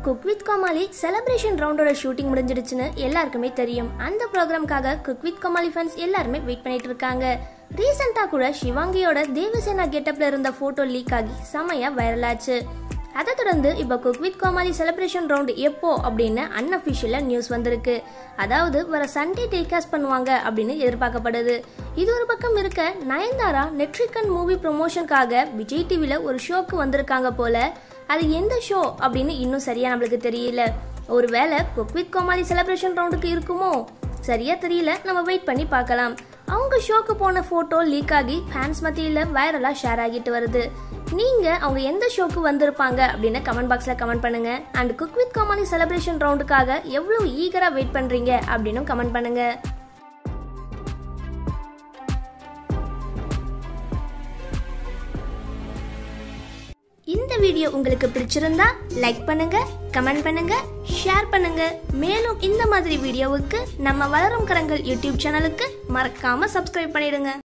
cook with Comali celebration ரவுண்டோட shooting முடிஞ்சிடுச்சுன்னு எல்லாருக்குமே தெரியும் அந்த ப்ரோக்ராம்காக குக் வித் கோமாளி ஃபேன்ஸ் எல்லாருமே வெயிட் பண்ணிட்டு இருக்காங்க ரீசெண்டாக கூட சிவாங்கியோட தேவசேனா கெட்டப்ல இருந்த போட்டோ லீக் ஆகி செமையா வைரல் ஆச்சு அதை தொடர்ந்து இப்போ cook with Comali celebration round எப்போ அப்படின்னு அன்அஃபிஷியலாக நியூஸ் வந்திருக்கு அதாவது வர சண்டே டெலிகாஸ்ட் பண்ணுவாங்க அப்படின்னு எதிர்பார்க்கப்படுது இது ஒரு பக்கம் இருக்க நயன்தாரா நெட்ரிகன் மூவி ப்ரொமோஷனுக்காக விஜய் டிவியில் ஒரு ஷோக்கு வந்திருக்காங்க போல அது எந்த ஷோ அப்படின்னு இன்னும் சரியா நம்மளுக்கு தெரியல ஒருவேளை குக் வித் கோமாளி செலிப்ரேஷன் ரவுண்டுக்கு இருக்குமோ சரியா தெரியல நம்ம வெயிட் பண்ணி பார்க்கலாம் அவங்க ஷோக்கு போன போட்டோ லீக் ஆகி ஃபேன்ஸ் மத்தியில் வைரலாக ஷேர் ஆகிட்டு வருது நீங்க அவங்க எந்த ஷோக்கு வந்திருப்பாங்க அப்படின்னு கமெண்ட் பாக்ஸ்ல கமெண்ட் பண்ணுங்க and cook with Comali celebration ரவுண்டுக்காக எவ்வளவு ஈகரா வெயிட் பண்றீங்க அப்படின்னு கமெண்ட் பண்ணுங்க இந்த வீடியோ உங்களுக்கு பிடிச்சிருந்தா லைக் பண்ணுங்க கமெண்ட் பண்ணுங்க ஷேர் பண்ணுங்க மேலும் இந்த மாதிரி வீடியோவுக்கு நம்ம வளரும் கரங்கள் யூடியூப் சேனலுக்கு மறக்காம சப்ஸ்கிரைப் பண்ணிடுங்க